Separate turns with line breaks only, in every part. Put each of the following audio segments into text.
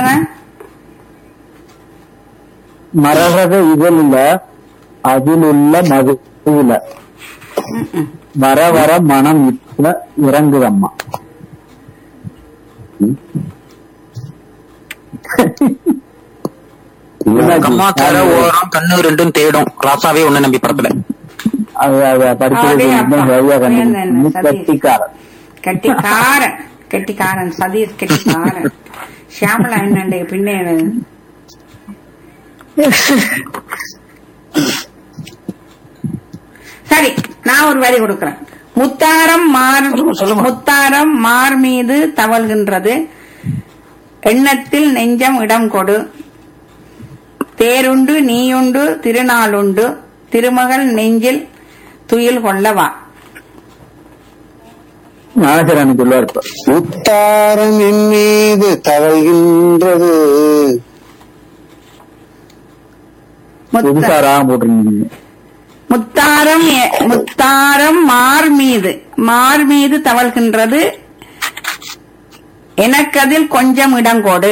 சொல்லுங்க
மரகத இதழில அதில் உள்ள மதுல வர வர மனம் இப்ப இறங்குதம்மா
அம்மா கரை ஓரம் கண்ணு ரெண்டும் தேடும் ராசாவே ஒண்ணு நம்பி படத்துல
அது அதை படிக்கிறது
அப்படியே
இன்னும்
அப்பா.
சரியா
என்ன, என்ன,
கண்டுபிடிக்கணும்.
சதீஷ்.
கெட்டிக்காரன்
கெட்டிக்காரன் கெட்டிக்காரன் சதீஷ் கெட்டிக்காரன் ஷியாமலா என்னண்டு பின்னே சரி நான் ஒரு வரி கொடுக்கிறேன் முத்தாரம் மார் முத்தாரம் மார் மீது தவழ்கின்றது எண்ணத்தில் நெஞ்சம் இடம் கொடு தேருண்டு நீயுண்டு திருநாளுண்டு திருமகள் நெஞ்சில் துயில் கொள்ளவா
ஞானசரன் சொல்லுவார் இப்ப
முத்தாரம் என் மீது தவழ்கின்றது
முத்த-
புதுசா ராகம் போட்டிருந்தீங்க
முத்தாரம் எ- முத்தாரம் மார் மீது மார் மீது தவழ்கின்றது எனக்கதில் கொஞ்சம் இடம் கொடு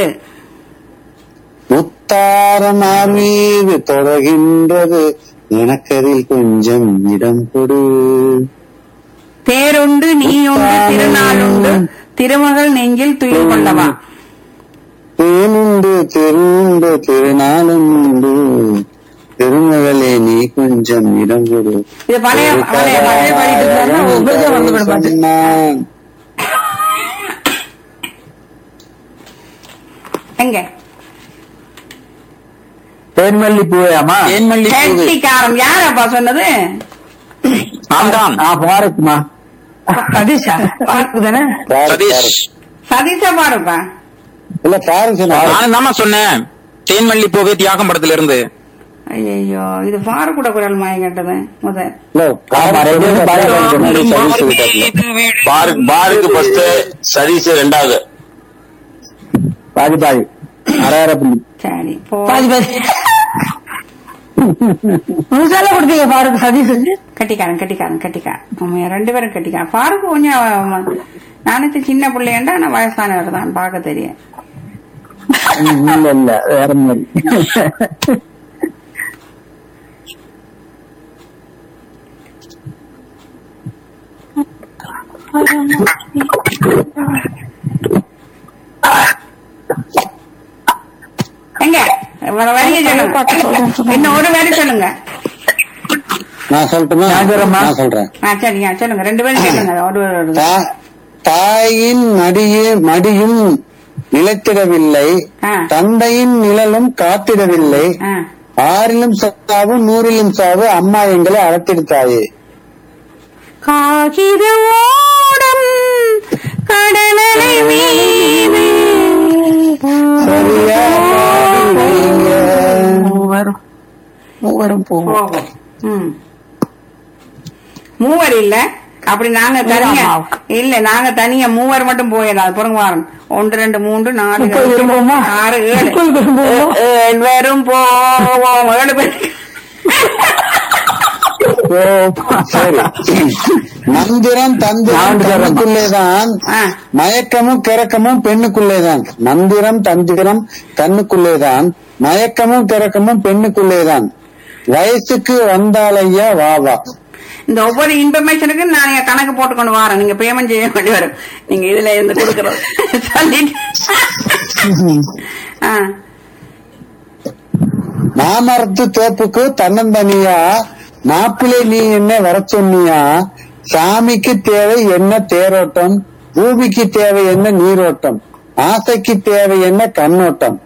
முத்தாரம் ஆர் மீது தொடர்கின்றது எனக்கதில் கொஞ்சம் இடம் கொடு
தேருண்டு நீயுண்டு திருநாளுண்டு திருமகள் நெஞ்சில் துயில் கொள்ளவா
தேனுண்டு தெருண்டு திருநாளும் உண்டு திருமகளே நீ கொஞ்சம் இடம் கொடு
இது பழைய பழைய பழைய பாடிட்டு இருந்தாருன்னா உங்களுக்கே வந்து விட பாட்டு
சொன்னான்.
எங்க
தேன்மல்லி பூவையாமா
தேன்மல்லி பூவு
கெட்டிக்காரன் யாரப்பா சொன்னது
நான் தான்
ஆ பாரத்மா
சதீஷா தானே
பாரு,
சதீஷ்
பாரு.
சதீஷா பாருப்பா
இல்ல பாருங்க சொன்னா
நானும் தாமா சொன்னேன் தேன்மல்லி பூவே தியாகம் படத்துல இருந்து
ஐயோ இது பாரு கூட குரல் மாய கேட்டது முதல்
இல்ல
ஆமா, ரெண்டு பேரும் பாரு, பாரு,
முன்னாடி சதீஷ் சொல்லிட்டாப்ல.
பாருக்கு பாருக்கு ஃபர்ஸ்ட் சதீஷ் ரெண்டாவது
பாதி பாதி அரையரை புள்ளி
சரி போ
முழுசால கொடுத்தீங்க பாருங்க சதீஷ்
கட்டிக்காரன் கட்டிக்காரன் கட்டிக்காரன் ஆமா ரெண்டு பேரும் கட்டிக்காரன் பாருக்கு கொஞ்சம் நானூத்தி சின்ன பிள்ளையண்டா ஆனா வயசானவர் தான் பார்க்க தெரியும்
ம், இல்ல இல்ல வேற மாதிரி
எங்க ஒரு வரிய சொல்லுங்க இன்னும் ஒரு வரி சொல்லுங்க
நான் சொல்லட்டுமா
நான் சொல்றேம்மா.
நான் சொல்றேன்
ஆ சரிங்க சொல்லுங்க ரெண்டு பேரும் சொல்லுங்க ஒரு ஒரு ஒரு.
தா- தாயின் மடியே மடியும் நிலைத்திடவில்லை
ஆ.
தந்தையின் நிழலும் காத்திடவில்லை
ஆ.
ஆறிலும் சாவு நூறிலும் சாவு அம்மா எங்களை அழைத்திருத்தாயே
காகித ஓடம் கடலலை மீது
சரியா பாடுவீங்க.
மூவரும் மூவரும் போவோம்
போகும் ம். மூவர் இல்ல அப்படி நாங்க தனியா இல்ல நாங்க தனியா மூவர் மட்டும் போயிடலாம் பிறகு வாரம் ஒன்று ரெண்டு மூன்று நாலு
முப்பது விரும்புவோமா?
ஆறு ஏழு
முப்பது விரும்புவோமா?
ஏ- ஏழு பேரும் போவோம் ஏழு பேர்
சரி மந்திரம் தந்திரம்
நான் சொல்றேன்.
கண்ணுக்குள்ளேதான்
ஆ.
மயக்கமும் கிறக்கமும் பெண்ணுக்குள்ளேதான் மந்திரம் தந்திரம் கண்ணுக்குள்ளேதான் மயக்கமும் கிறக்கமும் பெண்ணுக்குள்ளேதான் வயசுக்கு வந்தாலையா வா வா
இந்த ஒவ்வொரு இன்ஃபர்மேஷனுக்கும் நான் இங்க கணக்கு போட்டுக்கொண்டு வரேன் நீங்க பேமெண்ட் செய்ய வேண்டி வரும் நீங்க இதுல இருந்து கொடுக்கறது சொல்லிட்டு ஆ.
மாமரத்து தோப்புக்கு தன்னந்தனியா மாப்பிள்ளை நீ என்ன வர சொன்னியா சாமிக்கு தேவை என்ன தேரோட்டம் பூமிக்கு தேவை என்ன நீரோட்டம் ஆசைக்கு தேவை என்ன கண்ணோட்டம்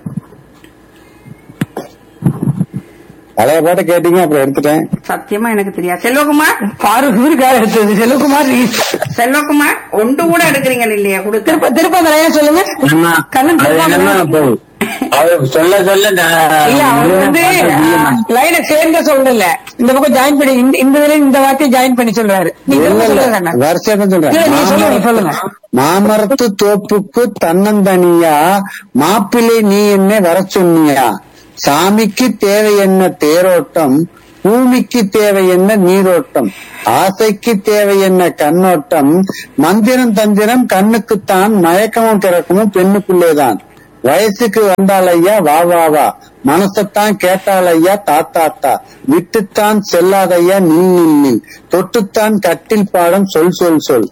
பழைய பாட்டை கேட்டீங்க அப்புறம் எடுத்துட்டேன்
சத்தியமா எனக்கு தெரியாது செல்வகுமார்
பாருங்க இருக்காரு எடுத்தது செல்வகுமார்
செல்வகுமார் ஒன்று கூட எடுக்கிறீங்க இல்லையா கொடுத்து
திருப்ப திருப்ப அந்த லைனை சொல்லுங்க
ஆமா.
கண்ணன்
அது என்னன்னா இப்போ அவர் சொல்ல சொல்ல
இல்ல அவர் வந்து லைனை சேர்ந்த சொல்லல இந்த பக்கம் ஜாயின் பண்ணி இந்த இந்த இதுல இந்த வார்த்தையை ஜாயின் பண்ணி சொல்றாரு நீங்க
இல்ல,
சொல்லுங்க
இல்ல,
கண்ணன்.
வரிசையா தான்
இல்ல, நீங்க சொல்லுங்க
சொல்றேன்
சொல்லுங்க
மாமரத்து தோப்புக்கு தன்னந்தனியா மாப்பிள்ளை நீ என்ன வர சொன்னியா சாமிக்கு தேவை என்ன தேரோட்டம் பூமிக்கு தேவை என்ன நீரோட்டம் ஆசைக்கு தேவை என்ன கண்ணோட்டம் மந்திரம் தந்திரம் கண்ணுக்குத்தான் மயக்கமும் திறக்கமும் பெண்ணுக்குள்ளேதான் வயசுக்கு வந்தால் ஐயா வா வா வா மனசத்தான் கேட்டால் ஐயா தாத்தா தா விட்டுத்தான் செல்லாதையா நில் நில் நில் தொட்டுத்தான் கட்டில் பாடம் சொல் சொல் சொல்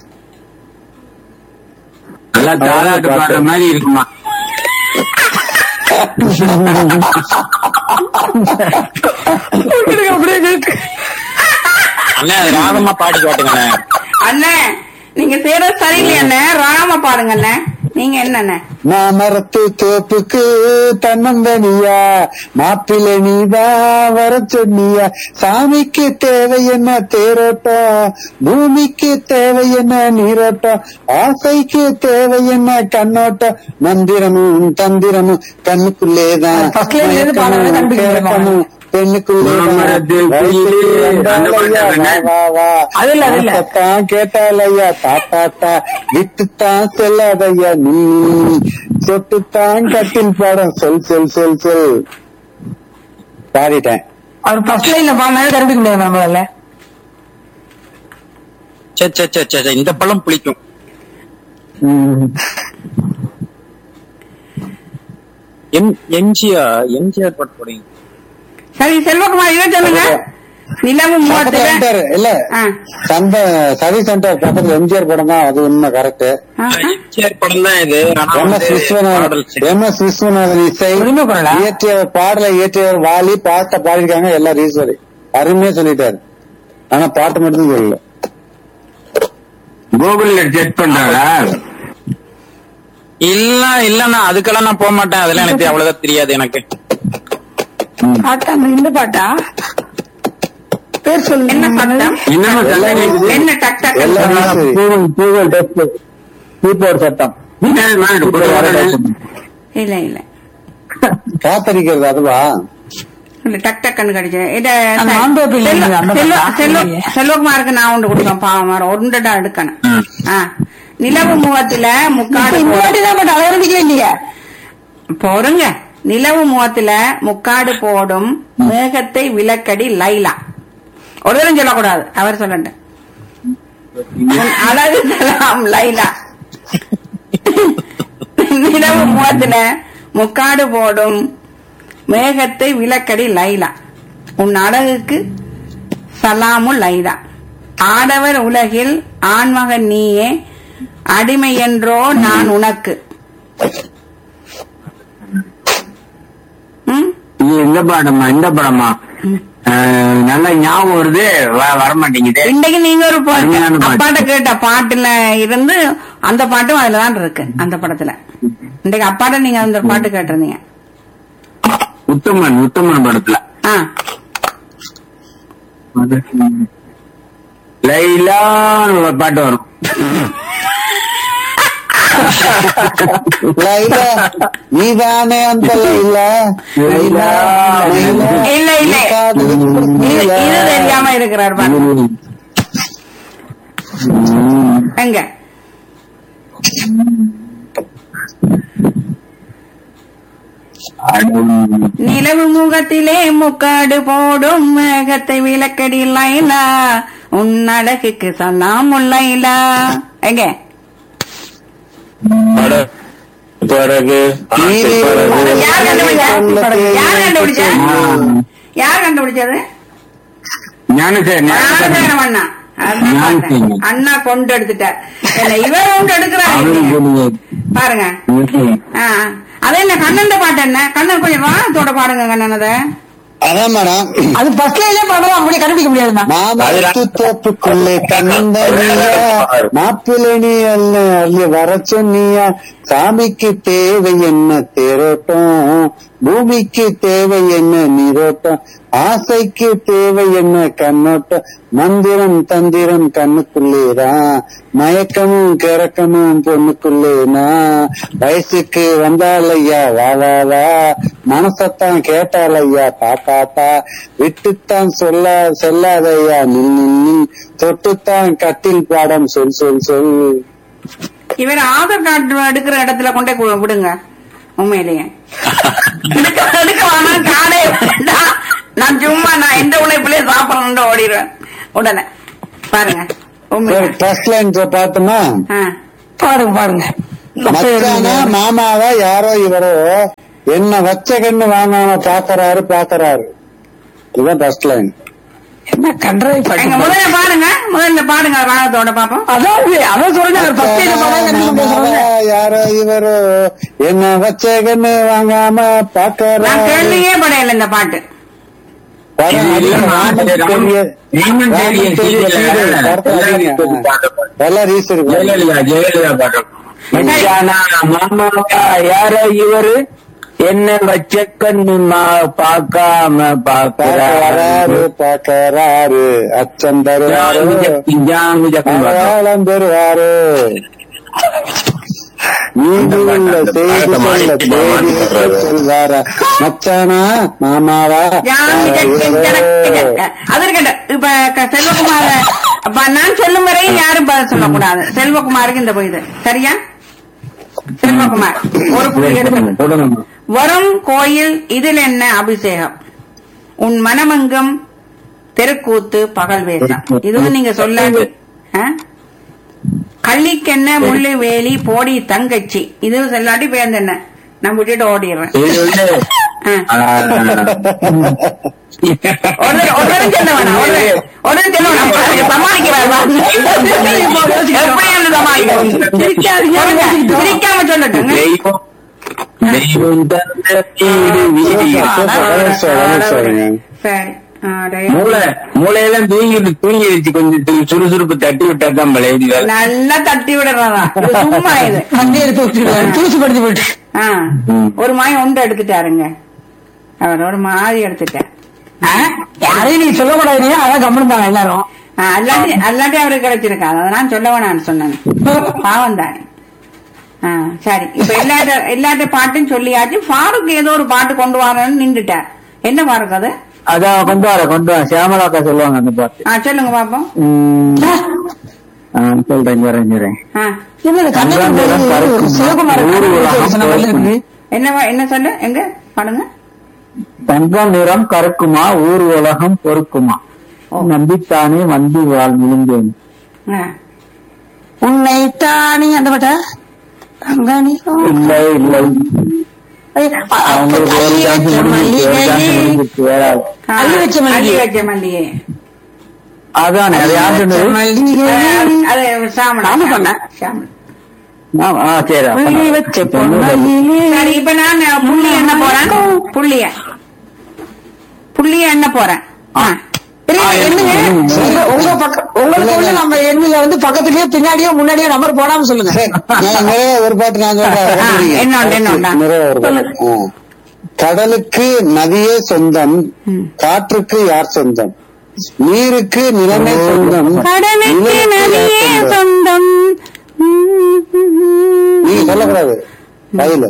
நல்லா தாராட்டு பாடுற மாதிரி இருக்குமா
அண்ணே அது ராகமா பாடி காட்டுங்கண்ணே
அண்ணே நீங்க செய்யறது சரியில்லை அண்ணே ராம பாருங்க அண்ணே நீங்க என்னண்ணே
மாமரத்து தோப்புக்கு தன்னந்தனியா மாப்பிள்ளை நீதா வர சொன்னியா சாமிக்கு தேவை என்ன தேரோட்டம் பூமிக்கு தேவை என்ன நீரோட்டம் ஆசைக்கு தேவை என்ன கண்ணோட்டம் மந்திரமும் தந்திரமும் கண்ணுக்குள்ளேதான்
First line ல இருந்து பாடவே கண்டுபிடிக்கணுமா?
கேட்கணும். பெண்ணுக்குள்ளேதான்
மாமரத்து
வயசுக்கு
குயிலே, அந்த
வந்தால் ஐயா,
பாட்டு தானே?
வா, வா, வா.
அது இல்ல, அது இல்ல.
தான் கேட்டாலையா தாத்தாத்தா விட்டுத்தான் செல்லாதையா நீ சொட்டுத்தான் கட்டில் பாடம் சொல் சொல் சொல் சொல் பாடிட்டேன்
அவர் ஃபர்ஸ்ட் லைன்ல பாடினாலே கண்டுபிடிக்க முடியாது நம்மளால
சே சே சே சே சே, இந்த பழம் புளிக்கும் எம் எம்ஜிஆர் எம்ஜிஆர் பாட்டு போடுங்க
சரி செல்வகுமார் இதை சொல்லுங்க நிலவு
பக்கத்துல
மூவத்துல
சென்டர் இல்ல
ஆ.
சந்த சரி சென்டர் பக்கத்துல எம்ஜிஆர் படம் தான் அது உண்மை கரெக்ட்
ஆஹா.
எம்ஜிஆர் படம் தான் இது ஆனா
எம் எஸ்
வந்து
விஸ்வநாதன்
பாடல் சரி.
எம் எஸ் விஸ்வநாதன் இசை
உரிமை குரலா?
இயற்றியவர் பாடலை இயற்றியவர் வாலி பாட்டை பாடிருக்காங்க எல்லாம் ஈஸ்வரி அருமையா சொல்லிட்டாரு ஆனா பாட்டு மட்டும் சொல்லல
கூகுள்ல செக் பண்றாரா
இல்ல இல்லண்ணா அதுக்கெல்லாம் நான் போக மாட்டேன் அதெல்லாம் எனக்கு அவ்வளவுதான் தெரியாது எனக்கு
பாட்டா இந்த பாட்டா பேர் சொல்லுங்க
என்ன பட்டம்
இன்னமும் சண்டை கேக்குது.
என்ன டக் டக்
எல்லாம் Eswari
Google Google test keyboard சட்டம்
இல்ல இல்ல
காத்தடிக்கிறது அதுவா
இல்ல டக் டக்குன்னு கிடைச்சு இத
அந்த மாந்தோப்பு இல்ல,
செல்வ-
அந்த
செல்வ-
பக்கம்.
செல்வ- செல்வகுமாருக்கு நான் ஒன்று கொடுப்பேன் பாவம் ஒன்றுடா எடுக்கணும் ஆ. நிலவு முகத்துல முக்காடு
இந்த
போடும்.
வாட்டி தான் பட் அலவரடிக்கவே இல்லையா
பொறுங்க நிலவு முகத்துல முக்காடு போடும் மேகத்தை விளக்கடி லைலா ஒரு தரம் சொல்லக்கூடாது அவர் சொல்லட்டும் உன் அழகு தலாம் லைலா நிலவு முகத்துல முக்காடு போடும் மேகத்தை விளக்கடி லைலா உன் அழகுக்கு சலாமு லைலா ஆடவர் உலகில் ஆண்மகன் நீயே அடிமை என்றோ நான் உனக்கு ம்
இது இந்த படமா இந்த படமா அஹ், நல்ல ஞாபகம் வருது வ- வர மாட்டேங்குது
இன்னைக்கு நீங்க ஒரு பா-
அருமையான பாட்டு.
அப்பாட்ட கேட்ட பாட்டுல இருந்து அந்த பாட்டும் அதுலதான் இருக்கு அந்த படத்துல இன்னைக்கு அப்பாட்ட நீங்க அந்த பாட்டு கேட்டிருந்தீங்க
உத்தமன் உத்தமன் படத்துல
ஆ
அது, லைலான்னு ஒரு பாட்டு வரும்
லைலா நீதானே அந்த லைலா லைலா லைலா
இல்ல இல்ல
நீ காதலிக்கும்
இது
லைலா.
இது தெரியாம இருக்கிறார் பாருங்க எங்க நிலவு முகத்திலே முக்காடு போடும் மேகத்தை விளக்கடி லைலா உன் அழகுக்கு சொல்லாம் லைலா எங்க
பிறகு ஆசை பிறகு
யார் கண்டுபிடிச்சா யார் கண்டுபிடிச்சா யார் கண்டுபிடிச்சது
ஞானசேகர் ஞானசேகர்
ஞானசேகரம் அண்ணா அதான் பார்த்தேன்.
ஞானசேகரன்.
அண்ணா கொண்டு எடுத்துட்டார் என்ன இவர் கொண்டு எடுக்கிறாரு
அவரு சொல்லுவாரு.
பாருங்க
ஞானசேகர்.
ஆ அது என்ன கண்ணன் பாட்டு என்ன கண்ணன் கொஞ்சம் வானத்தோட பாடுங்க கண்ணன் அத
அதான் மேடம்
அது ஃபர்ஸ்ட் லைன்ல பாடலாம் அப்படியே கண்டுபிடிக்க முடியாதுமா
மாமரத்து தோப்புக்குள்ளே கண்ணந்தனியா மாப்பிள்ளை நீ அல்ல அள்ளி வர சொன்னியா சாமிக்கு தேவை என்ன தேரோட்டம் பூமிக்கு தேவை என்ன நீரோட்டம் ஆசைக்கு தேவை என்ன கண்ணோட்டம் மந்திரம் தந்திரம் கண்ணுக்குள்ளேதான் மயக்கமும் கிறக்கமும் பொண்ணுக்குள்ளேதான் வயசுக்கு வந்தாலையா வா வா வா மனசத்தான் கேட்டாலையா தாத்தா தா விட்டுத்தான் சொல்ல செல்லாதையா நில் நில் நில் தொட்டுத்தான் கட்டில் பாடம் சொல் சொல் சொல்
இவர் ஆதார் கார்டு எடுக்கிற இடத்துல கொண்டே கு- விடுங்க உண்மையிலேயே எடுக்க எடுக்க வேணாம் காடே வேண்டாம் நான் சும்மா நான் எந்த உழைப்புலயே சாப்பிடணும்னு ஓடிடுவேன் உடனே பாருங்க உண்மையா
ஃபர்ஸ்ட் லைன் பார்த்தோமா
ஆ.
பாருங்க பாருங்க
மச்சானா மாமாவா யாரோ இவரோ என்ன வச்ச கண்ணு வாங்காம பாக்குறாரு பாக்குறாரு இதுதான் ஃபர்ஸ்ட் லைன்
என்ன கன்றாய்
எங்க
பாட்டு
முதல்ல பாடுங்க முதல்ல பாடுங்க ராகத்தோட பாப்போம்
அதாவது அதான் சொல்றேன் ஃபர்ஸ்ட் இதை பாடாங்க நீங்க பேசுறாங்க
யாரோ இவரோ என்ன வச்ச கண்ணு வாங்காம
நான்
பாக்குறாரு
கேள்வியே படையல இந்த பாட்டு
படம்
இல்லம்மா, அது ராமன் ராமன் தேடிய சீரியல்ல
எல்லாம் ரீசன்
ஜெயலலிதா ஜெயலலிதா பாட்டு மச்சானா மாமாவா யாரோ இவரு என்ன வச்ச கண்ணு மா- பார்க்காம பாக்குறாரு
பாக்கறாரு பாக்கறாரு அச்சம் தருவாரு
ஜாங்கு ஜக்கம் பாட்டு.
அடையாளம் பெறுவாரு நீதி உள்ள செய்தி சொல்ல தேடி சொல்வாரா மச்சானா மாமாவா
ஜாமி ஜக்கு ஜடக்கு ஜக்க. அது இருக்கட்டும் இப்ப க- செல்வகுமார அப்ப நான் சொல்லும் வரையும் யாரும் பதில் சொல்லக்கூடாது செல்வகுமாருக்கு இந்த போயுது சரியா செல்வகுமார் ஒரு புள்ளி எடுத்து
கொடுங்கம்மா.
வரும் கோயில் இதில் என்ன அபிஷேகம் உன் மனமெங்கும் தெருக்கூத்து பகல் வேஷம் இதுவும் நீங்க சொல்லாது ஆ? கள்ளிக்கென்ன முள்ளு வேலி போடி தங்கச்சி இது சொல்லாட்டி பேர்ந்து என்ன நான் விட்டுட்டு ஓடிடுறேன்
இது வந்து
ஆ.
ஆ,
ஒரு ஒரு சொல்ல வேணாம் ஒரு ஒரு சொல்ல வேணாம் சமாளிக்கிறார் எப்படி அந்த சமாளிக்கிறது சிரிக்காம சொல்லட்டுங்க
தெய்வம் தெய்வம் தந்த வீடு வீடு.
சரி ஆ, டேய்.
மூளை மூளையெல்லாம் தூங்கி தூங்கிடுச்சு கொஞ்சம் து- சுறுசுறுப்பு தட்டி விட்டா தான் பழைய வேலை.
நல்லா தட்டி விடுறதா இது சும்மா இது
அங்கே எடுத்து வச்சுருக்காங்க தூசு படுத்து போயிட்டு
ஆ, ஒரு மாய் ஒன்று எடுத்துட்டாருங்க அவர் ஒரு மாதிரி எடுத்துட்டார்
ஆ, யாரையும் நீ சொல்லக்கூடாது நீ அதான் கம்மன் தாங்க எல்லாரும்
ஆ, அல்லாட்டி அல்லாட்டி அவருக்கு கிடைச்சிருக்காது அதை நான் சொல்ல வேணாம்னு சொன்னேன் பாவம் தானே ஆ, சரி இப்ப எல்லாட்ட எல்லாட்ட பாட்டும் சொல்லியாச்சு ஃபாரூக் ஏதோ ஒரு பாட்டு கொண்டு வரேன்னு நின்றுட்டார் என்ன ஃபாரூக் அது
அதான் கொண்டு வர கொண்டு வர சியாமலாக்கா சொல்லுவாங்க அந்த பாட்டு
ஆ சொல்லுங்க பாப்போம்
உம், ஆ, சொல்றேன் சொல்றேன் சொல்றேன்
ஆ,
என்ன கண்ணன் சிவகுமார்
ஊரு உலகம்
சொன்ன மாதிரி இருக்கு
என்ன வா- என்ன சொல்லு எங்க பாடுங்க
தங்க நிறம் கறக்குமா ஊர் உலகம் பொறுக்குமா நம்பித்தானே வந்து வாழ் விழுந்தேன்
ஆ.
உன்னை தானே அந்த பாட்டா தங்காணி
இல்லை இல்லை அவங்களுக்கு ஒரு சான்ஸ் முடிஞ்சிச்சு ஒரு சான்ஸ் முடிஞ்சிச்சு வேறாது
ஆ,
அள்ளி வச்ச மல்லிகை.
அள்ளி வச்ச மல்லிகை
அதானே அது யார் சொன்னது
ஆ, அது சாமனா
நானும் சொன்னேன்.
சாமன்.
ஆ, ஆ, சரி அப்ப
மல்லி
நான்
வச்ச
சொன்னது.
சரி இப்ப நான் புள்ளி என்ன போறேன் புள்ளிய புள்ளிய என்ன போறேன் ஆ.
இருங்க, என்னங்க உங்க உங்க பக்கம் உங்களுக்கு உள்ள நம்ம எண்ணில வந்து பக்கத்துலயே பின்னாடியோ முன்னாடியோ நம்பர் போடாம சொல்லுங்க
நிறைய ஒரு பாட்டு நான் சொல்றேன்
ஆ, என்னோட, என்னோட.
நிறைய ஒரு பாட்டு ஆ. கடலுக்கு நதியே சொந்தம் காற்றுக்கு யார் சொந்தம் நீருக்கு நிலமே சொந்தம்
கடலுக்கு
நிலவுக்கு
நதியே
யார் சொந்தம்?
சொந்தம்
நீங்க சொல்லக்கூடாது பதில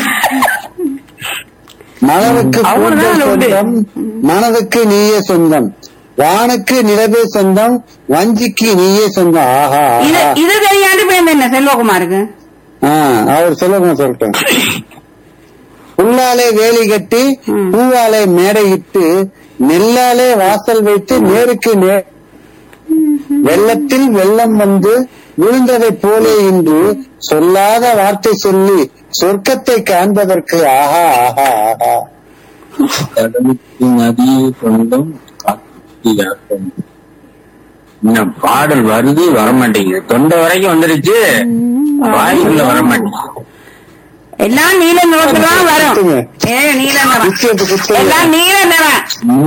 மலருக்கு
அவ்வளவுதான்
கூந்தல்
அதுல உண்டு.
சொந்தம் மனதுக்கு நீயே சொந்தம் வானுக்கு நிலவே சொந்தம் வஞ்சிக்கு நீயே சொந்தம் ஆஹா
இது
ஆஹா.
இது தெரியாண்டு போய் என்ன செல்வகுமாருக்கு
ஆ, அவர் சொல்லுங்க சொல்லிட்டேன் புல்லாலே வேலி கட்டி
ம்.
பூவாலே மேடையிட்டு நெல்லாலே வாசல் வைத்து நேருக்கு நே வெள்ளத்தில் வெள்ளம் வந்து விழுந்ததைப் போலே இன்று சொல்லாத வார்த்தை சொல்லி சொர்க்கத்தை காண்பதற்கு ஆஹா ஆஹா ஆஹா
கடலுக்கு நதியை சொந்தம் காற்றுக்கு யார் சொந்தம் இன்னும் பாடல் வருது வரமாட்டேங்குது தொண்டை வரைக்கும் வந்துருச்சு வாய்க்குள்ள வரமாட்டேங்குது
எல்லாம் நீல நிறத்துல தான் வரும்
குத்துங்க.
ஏ நீல நிறம்
குத்து குத்து
எல்லாம் நீல நிறம்
ம்.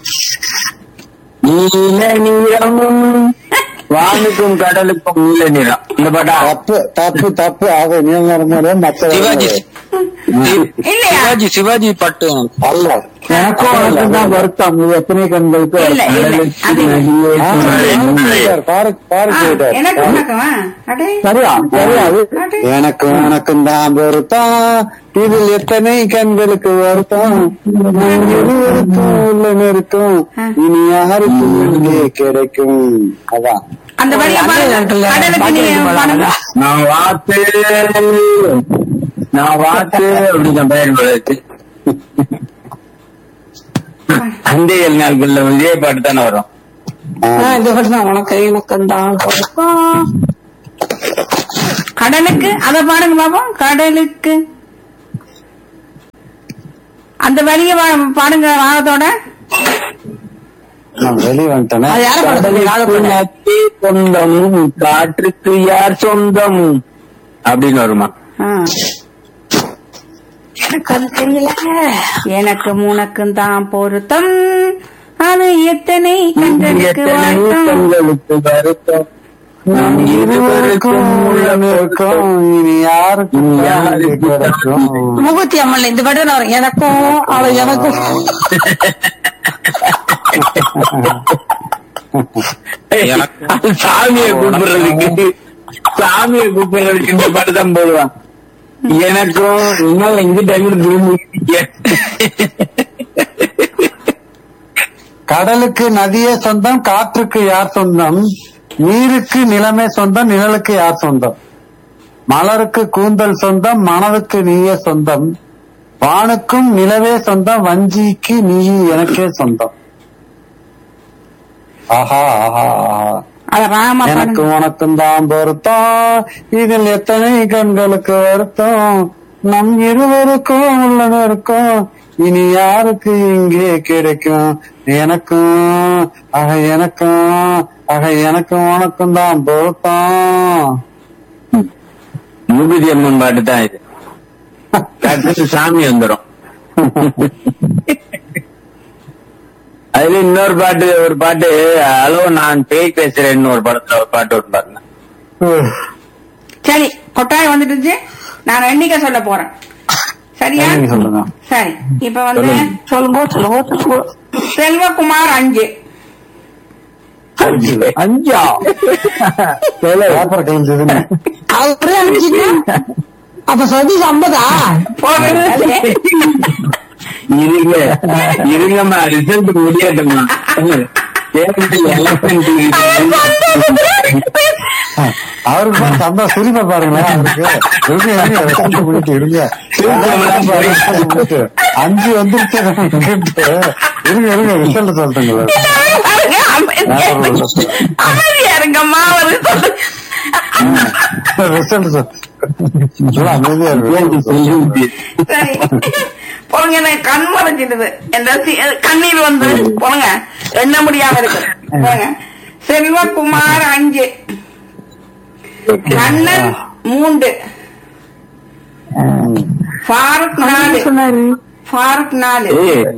நீல நிறமும் வானுக்கும் கடலுக்கும் நீல நிறம் இந்த பாட்டா
தப்பு தப்பு தப்பு ஆக நீல நிறமோட மற்ற
சிவாஜி
இல்லையா
சிவாஜி சிவாஜி பாட்டு
அல்ல
எனக்கும் உனக்கும் தான் வருத்தம் இது எத்தனை கண்களுக்கு
இல்ல, இல்ல.
கடலுக்கு
அது-
நதியை
ஆ,
சொந்தம்.
பாருக்கு
ஆ,
பாருக்கு
எனக்கு உனக்கும் ஆ, அடே
சரியா சரியா அது
அடே
எனக்கும் உனக்கும் தான் பொருத்தம் இதில் எத்தனை கண்களுக்கு வருத்தம் இருக்கும் உள்ள நெருக்கம் இனி யாருக்கும் இங்கே கிடைக்கும் அதான்
அந்த வழியா பாருங்க
இருக்குல்ல,
கடலுக்கு
பாட்டு
நீ
எழுதி
பாருங்க
நான் வாத்து நான் வாத்து அப்படின்னு பெயர் வளர்த்து அந்தையல் நாட்கள்ல விஜய் பாட்டு தானே வரும்
ஆ.
இந்த பாட்டு தான் உனக்கு எனக்கு தான்
கடலுக்கு அத பாடுங்க பாப்போம் கடலுக்கு அந்த வரிய பாடுங்க ராகத்தோட
நான் வெளியே வந்துட்டேனே
அது யார பாட சொல்லி ராகத்தோட
நட்பே சொந்தம் காற்றுக்கு யார் சொந்தம் அப்படின்னு வருமா
ஆ.
எனக்கு அது தெரியல
எனக்கும் உனக்கும் தான் பொருத்தம் அது எத்தனை கண்களுக்கு
எத்தனை
வருத்தம்
கண்களுக்கு வருத்தம் நம் இருவருக்கும் உள்ளம்
இருக்கும் இனி யாருக்கும்
இனி
யாருக்கு
யாருக்கு
கிடைக்கும்
முகத்தி அம்மன் இந்த பாட்டு தான் வரும் எனக்கும் அவ எனக்கும்
அது சாமியை கூப்பிடுறதுக்கு சாமியை கூப்பிடுறதுக்கு இந்த பாட்டு தான் போடுவான் எனக்கும் இன்னும் இங்க டைம்
கடலுக்கு நதியே சொந்தம் காற்றுக்கு யார் சொந்தம் நீருக்கு நிலமே சொந்தம் நிழலுக்கு யார் சொந்தம் மலருக்கு கூந்தல் சொந்தம் மனதுக்கு நீயே சொந்தம் வானுக்கும் நிலவே சொந்தம் வஞ்சிக்கு நீ எனக்கே சொந்தம் ஆஹா ஆஹா ஆஹா
அத ராமா
எனக்கு
பாடுங்க
உனக்கும் தான் பொருத்தம் இதில் எத்தனை கண்களுக்கு வருத்தம் நம் இருவருக்கும் உள்ளது இருக்கும் இனி யாருக்கு இங்கே கிடைக்கும் எனக்கும் ஆக எனக்கும் ஆக எனக்கும் உனக்கும் தான் பொருத்தம்
மூகுதி அம்மன் பாட்டு தான் இது டக்குனு சாமி வந்துடும் அதுல இன்னொரு பாட்டு ஒரு பாட்டு ஹலோ நான் பேய் பேசுறேன்னு ஒரு படத்துல ஒரு பாட்டு ஒரு பாருங்க
சரி கொட்டாய் வந்துட்டுச்சு நான் எண்ணிக்கை சொல்ல போறேன் சரியா
நீங்க சொல்லுங்க
சரி இப்ப வந்து
சொல்லுங்க சொல்லுங்க சொல்லுங்க
செல்வகுமார் அஞ்சு
அஞ்சா
பேப்பர் கிழிஞ்சதுன்னு
அவரே அனுப்பிச்சிட்டா அப்ப சதீஷ் ஐம்பதா
போடுறது.
இருங்க இருங்கம்மா ரிசல்ட் முடியட்டும்மா
அவருக்கு தான் சந்தா சிரிப்பை பாருங்களேன் அவருக்கு இருங்க இருங்க result பண்ணிட்டு இருங்க அஞ்சு வந்துருச்சு இருங்க இருங்க ரிசல்ட் சொல்றீங்களா
அமைதியா இருங்கம்மா ஒரு சொல்லு.
ரிசல்ட் சொல் அமைதியா இருக்கு
சரி போங்க எனக்கு கண் மறைச்சிடுது என் ரசி- கண்ணீர் வந்து போங்க எண்ண முடியாம இருக்கு போங்க செல்வகுமார் அஞ்சு கண்ணன் மூன்று ஃபாரூக் நாலு
சொன்னாரு
ஃபாரூக் நாலு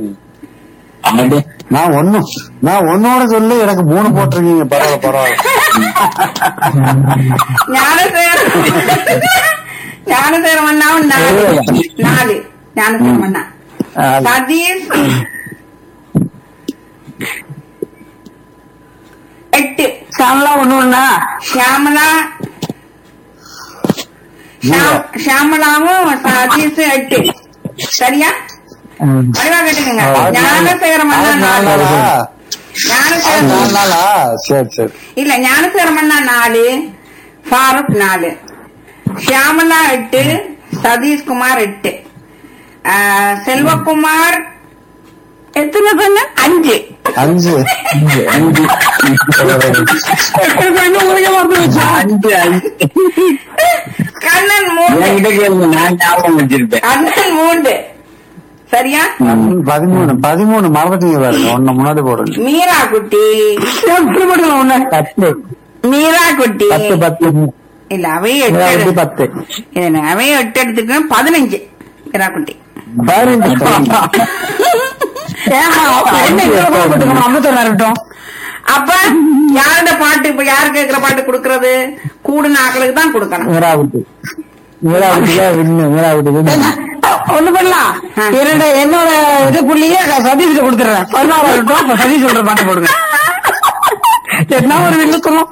நான் ஒண்ணு நான் ஒன்னோட சொல்லி எனக்கு மூணு போட்டிருக்கீங்க பரவாயில்ல பரவாயில்ல
ஞானசேகர் ஞானசேகரம் அண்ணாவும் நாலு நாலு ஞானசேகரம் அண்ணா சதீஷ் எட்டு
சாமலா ஒண்ணு ஒண்ணா
ஷியாமலா ஷியாம்- ஷியாமலாவும் சதீஷ் எட்டு சரியா வடிவா கேட்டுக்கங்க ஞானசேகரம் அண்ணா
நாலு
நாலு
நாளா
ஞானசேகரம்
நாலு நாளா சரி சரி
இல்ல ஞானசேகரம் அண்ணா நாலு ஃபாரூக் நாலு ஷியாமலா எட்டு சதீஷ்குமார் எட்டு ஆ, செல்வகுமார் எத்தனை சொன்ன அஞ்சு
அஞ்சு
அஞ்சு அஞ்சு
கண்ணன் மூன்று
என்கிட்ட கேளுங்க நான் ஞாபகம் வச்சிருப்பேன்
கண்ணன் மூன்று சரியா
பதிமூணு பதிமூணு மறந்துட்டீங்க பாருங்க ஒண்ணு முன்னாடி போடுங்க
மீரா குட்டி
பத்து
மீரா குட்டி
பத்து பத்து
இல்ல அவையே எட்டு
அதாவது
எடு-
பத்து
இல்ல அவையே எட்டு எடுத்துக்க பதினஞ்சு மீரா குட்டி
பதினஞ்சு
ஐம்பத்தொன்னு இருக்கட்டும்
அப்ப யாரோட பாட்டு இப்ப யாரு கேக்குற பாட்டு குடுக்கறது கூடுன ஆக்களுக்கு தான் கொடுக்கணும்
மீராவுட்டி மீராவுட்டி தான் வின்னு மீராவுட்டி வின்னு
ஒண்ணு பண்ணலாம் இரண்டு என்னோட இது புள்ளியே சதீஷ்ல கொடுத்துறேன் பதினாறு இருக்கட்டும் அப்ப சதீஷ் சொல்ற பாட்டு போடுங்க என்ன ஒரு வில்லுத்தணும்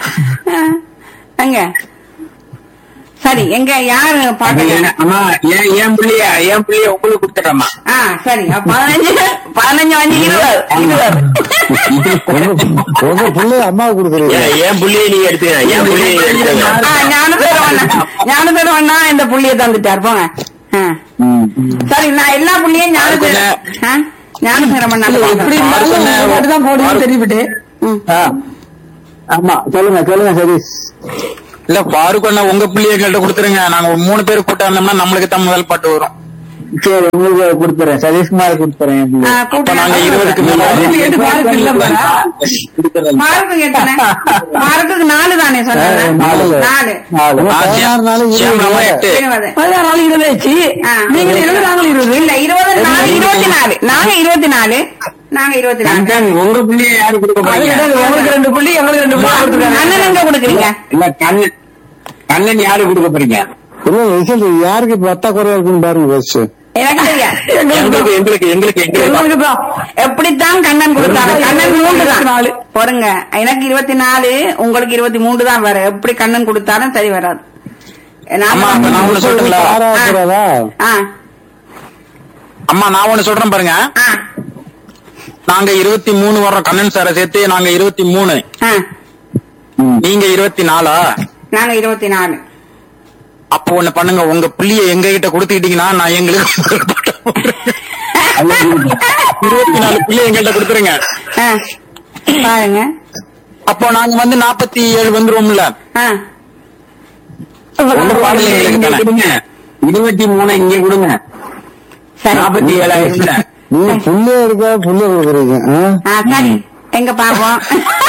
அங்க சரி எங்க யாரு பாட்டு கேட்டா?
அம்மா ஏன் ஏன் பிள்ளையா ஏன் பிள்ளைய உங்களுக்கு கொடுத்துட்றமா
ஆ சரி அப்ப பதினஞ்சு பதினஞ்சு அஞ்சு இருபது இருபது
உங்க உங்க பிள்ளை அம்மாவுக்கு கொடுக்குறீங்க
என் புள்ளியை நீ எடுத்துக்க என் புள்ளியை நீ எடுத்துக்க
ஆ, ஞானபேரம் அண்ணா ஞானபேரம் அண்ணா இந்த புள்ளிய தந்துட்டார் போங்க ஆ. சரி நான் எல்லா புள்ளியும் ஞானபேரம் ஆ? ஞானபேரம் அண்ணா
எப்படி இருந்தாலும் உங்க பாட்டு தான் போடுவேன்னு தெரிவிட்டு
ம்.
ஆமா சொல்லுங்க சொல்லுங்க சதீஷ்
இல்ல பாருக்கு அண்ணா உங்க பிள்ளைய எங்கள்கிட்ட கொடுத்துருங்க நாங்க ஒரு மூணு பேர் கூட்டா இருந்தோம்னா நம்மளுக்கு தான் முதல் பாட்டு வரும்
சரி உங்களுக்கு கொடுத்துறேன் சதீஷ்குமார் கொடுத்துறேன்
ஆ,
அப்ப
கூப்பிட்டு
நாங்க இருபதுக்கு மேல
பாருக்கு கேட்டு பாருக்கு இல்ல பாரா.
கொடுத்துறேன்
மார்க்கு கேட்டேனே மார்க்குக்கு நாலு தானே சொன்னேன்
நாலு.
நாலு
நாலு.
ஆ,
பதினாறு நாள்
சியாமலாமா
இருபது.
எட்டு
இருபது
பதினாறு நாள் இருபது ஆச்சு
ஆ.
நீங்க இருபது நாங்கள் இருபது
இல்ல இருபது நாலு இருபத்தி நாலு நாங்க இருபத்தி நாலு நாங்க இருபத்தி நாலு
கண்ணன் உங்க பிள்ளைய யாரு கொடுக்க
அது
போறீங்க
கிடையாது. உங்களுக்கு ரெண்டு புள்ளி எங்களுக்கு ரெண்டு புள்ளி கொடுத்துருக்காங்க
அண்ணன் எங்க கொடுக்குறீங்க
இல்ல கண்ணன் கண்ணன் யாரு கொடுக்க போறீங்க
இல்ல ரிசல்ட் யாருக்கு பத்தா குறையா இருக்குன்னு பாருங்க ஃபர்ஸ்ட்
எனக்கு தெரியாது
எங்களுக்கு எங்களுக்கு எங்களுக்கு எங்களுக்கு
எங்களுக்கு தான்
எப்படித்தான் கண்ணன் கொடுத்தாங்க கண்ணன் மூன்று தான்
நாலு.
பொறுங்க எனக்கு இருபத்தி நாலு உங்களுக்கு இருபத்தி மூன்று தான் வரும் எப்படி கண்ணன் கொடுத்தாலும் சரி வராது
அம்மா, அப்ப நான் ஒண்ணு சொல்லட்டுங்களா?
ஆறாக்குறதா
ஆ
அம்மா நான் ஒண்ணு சொல்றேன் பாருங்க
ஆ
நாங்க இருபத்தி மூணு வர்றோம் கண்ணன் சாரை சேர்த்து நாங்க இருபத்தி மூணு
ஆ
நீங்க இருபத்தி நாலா
நாங்க இருபத்தி நாலு
அப்போ ஒண்ணு பண்ணுங்க உங்க பிள்ளைய எங்க கிட்ட கொடுத்துக்கிட்டீங்கன்னா நான் எங்களுக்கு முதல் பாட்டை போடுறேன். இருபத்தி நாலு பிள்ளைய எங்கள்கிட்ட கொடுத்துருங்க
ஆ பாருங்க
அப்போ நாங்க வந்து நாற்பத்தி ஏழு வந்துருவோம்ல
ஆ
உங்க பாடல எங்களுக்கு
இங்க
தானே.
கொடுங்க இருபத்தி மூணு இங்க கொடுங்க
சரி
நாற்பத்தி ஏழாயிரம்ல
நீங்க புள்ளைய இருக்கா புள்ளைய கொடுக்குறீங்க ஆ?
ஆ சரி எங்க பாப்போம்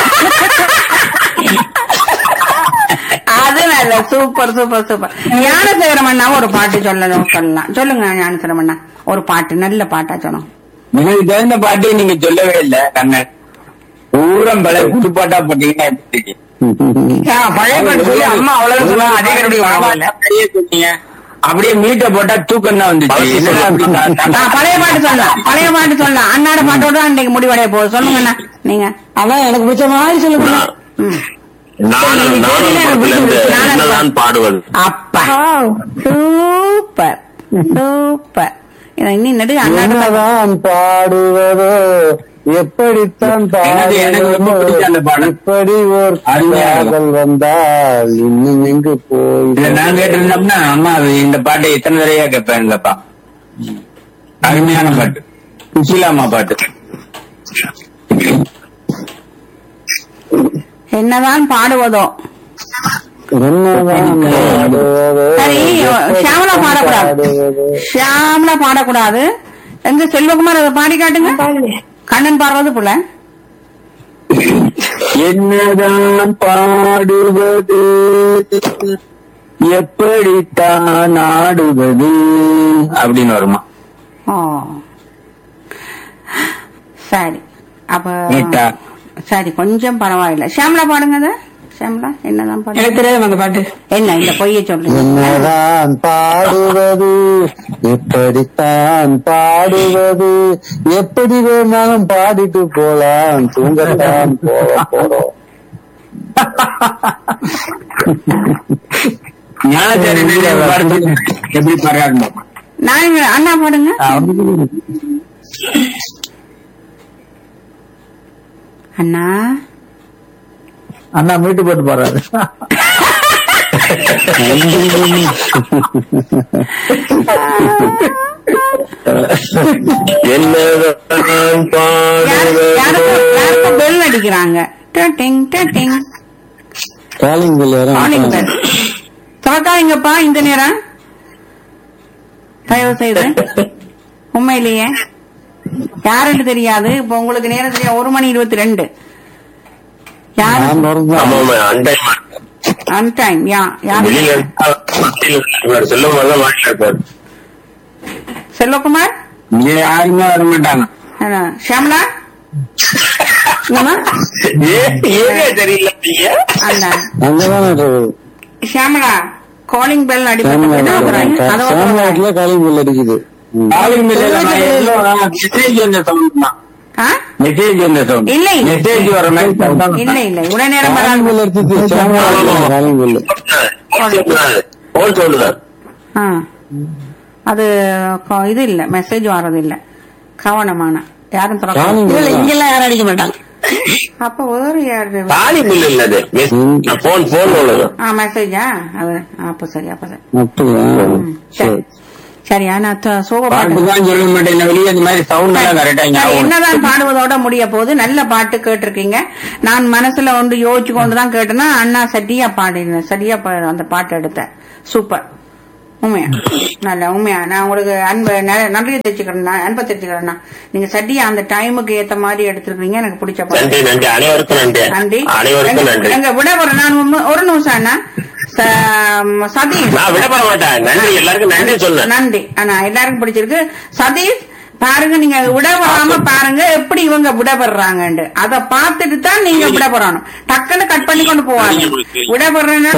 அது நல்ல சூப்பர் சூப்பர் சூப்பர் ஞானசேகரம் அண்ணா ஒரு பாட்டு சொல்லணும் சொல்லலாம் சொல்லுங்க ஞானசேகரம் அண்ணா ஒரு பாட்டு நல்ல பாட்டா சொல்லணும்
எனக்கு தெரிந்த பாட்டு நீங்க சொல்லவே இல்ல கண்ணன் ஊரம் பல புதுப்பாட்டா போட்டீங்கன்னா எப்படி தெரியும்?
பழைய பாட்டு சொல்லி அம்மா அவ்வளவு சொன்னாங்க அதே கருடி வாங்கல
அப்படியே சொன்னீங்க. அப்படியே மீட்டை போட்டா தூக்கம் தான் வந்துச்சு என்னடா அப்படி
ஆ,
தா-
பழைய பாட்டு சொல்லலாம் பழைய பாட்டு சொல்லலாம் அண்ணாட பாட்டோட அன்றைக்கு முடிவடைய போகுது சொல்லுங்க அண்ணா நீங்க
அதான் எனக்கு பிடிச்ச மாதிரி சொல்லுங்க
ம்.
நானும் நானும் படத்துல இருந்து என்னதான் பாடுவது
அப்பா சூப்பர் சூப்பர் இதை இன்னும் நடு அண்ணாட
என்னதான் பாடுவதோ எப்படித்தான்
எனக்கு- எனக்கு ரொம்ப பிடிச்ச அந்த
பாடுவதோ
பாடல்.
இப்படி ஒரு
அருமையா இருக்கும்.
காதல் வந்தால் இன்னும் எங்கு போய்
இல்ல நான் கேட்டிருந்தோம்னா அம்மா அது இந்த பாட்டை எத்தனை தடவையா கேட்பேன்லப்பா அருமையான பாட்டு சுஷீலாமா பாட்டு
என்னதான் பாடுவதோ
என்னதான் பாடுவதோ
சரி ஷியாமலா பாடக்கூடாது
பாடுவதோ
ஷியாமலா பாடக்கூடாது எங்க செல்வகுமார் அதை பாடி காட்டுங்க கண்ணன் பாடுறது போல
என்னதான் பாடுவது எப்படித்தான் ஆடுவது அப்படின்னு வருமா
ஓ சரி அப்ப
நீட்டா.
சரி கொஞ்சம் பரவாயில்ல ஷியாமலா பாடுங்க அதை ஷியாமலா என்னதான் பாடுங்க
எனக்கு தெரியாது அந்த பாட்டு
என்ன இந்த பொய்ய சொல்றீங்க
என்னதான் பாடுவது எப்படித்தான் பாடுவது எப்படி வேணாலும் பாடிட்டு போலாம் தூங்கத்தான் போக போறோம்
ஞானச்சாரி எப்படி பாடுறாங்க
நான் இங்க- அண்ணா பாடுங்க அண்ணா
அண்ணா மீட்டு போட்டு போறாரு
என்னதான்
யாரு- யாருக்கும்
பாடுவது
யாருக்கும் பெல் அடிக்கிறாங்க டட்டிங் டட்டிங்
காலிங் பில்
காலிங் பெல் திறக்காதீங்கப்பா இந்த நேரம் தயவு செய்து உண்மையிலேயே யாருன்னு தெரியாது இப்ப உங்களுக்கு நேரம் தெரியாது ஒரு மணி இருபத்தி ரெண்டு யாரு
நான்
ஆமா
திறந்தேன்
ஆமா அண்டை
அன் டைம் யா யாரு
வெளியில இருந்தா மத்தியில் சொல்லும் போதுதான் வாங்கிட்டு இருப்பாரு
செல்வகுமார்
இங்க யாருமே வர மாட்டாங்க
ஆ, ஷியாமலா என்னம்மா?
ஏங்க தெரியல நீங்க
அந்த
அங்கதான் இருக்குது
ஷியாமலா காலிங் பெல் அடிப்பட்டு அதோட
சாம்நாட்டுல காலிங் பில் அடிக்குது ம்.
காலிங் மெசேஜ் வந்த சவுண்ட் தான்
ஆ?
மெசேஜ் வந்த சவுண்ட்
இல்லை.
மெசேஜ் வர மாதிரி sound தான்.
இல்ல இல்ல இவ்வளவு நேரம்
காலிங்
வராது.
பில் எடுத்து சாம்நாட்டுல காலிங் பில்
போன் சொல்லுதான்
ஆ. அது கொ- இது இல்ல மெசேஜ் வர்றது இல்ல கவனமான யாரும் திறக்க-
காலிங்
இல்ல
பில்
இங்கெல்லாம் யாரும் அடிக்க மாட்டாங்க
அப்ப வேறு யாரு
தாலி பில் இல்ல அது போன் போன் உள்ளது
ஆ மெசேஜா அது அப்ப சரி அப்ப சரி
அப்படியா
ம், சரி சரியா நான் த- சோக
பாட்டு
பாட்டு
தான் சொல்ல மாட்டேன் வெளியே இந்த மாதிரி சவுண்ட் எல்லாம் கரெக்டா
சரி,
ஞாபகம்
என்னதான் பாடுவதோட முடிய போகுது நல்ல பாட்டு கேட்டிருக்கீங்க நான் மனசுல ஒன்று யோசிச்சு கொண்டுதான் கேட்டேன்னா அண்ணா சரியா பாடினேன் சரியா பா- அந்த பாட்டு எடுத்தேன் சூப்பர் உண்மையா நல்ல உண்மையா நான் உங்களுக்கு அன்பு ந- நன்றியை தெரிச்சுக்கிறேன் அன்பை தெரிச்சுக்கிறேன்னா நீங்க சரியா அந்த டைமுக்கு ஏத்த மாதிரி எடுத்திருக்கீங்க எனக்கு பிடிச்ச
நன்றி
பாட்டு
நன்றி அனைவருக்கும் நன்றி
நன்றி
அனைவருக்கும் நன்றி
எங்க விட ஒரு நான் ஒரு- ஒரு நிமிஷம் அண்ணா ச- சதீஷ்
நான் விடப்பட மாட்டேன் நன்றி எல்லாருக்கும் நன்றி சொன்னேன்
நன்றி ஆனா எல்லாருக்கும் பிடிச்சிருக்கு சதீஷ் பாருங்க நீங்க விடப்படாம பாருங்க எப்படி இவங்க விடப்படுறாங்கன்னு அத பார்த்துட்டு தான் நீங்க விடப்படணும் டக்குன்னு கட் பண்ணி கொண்டு போவாங்க விடப்படுறேன்னா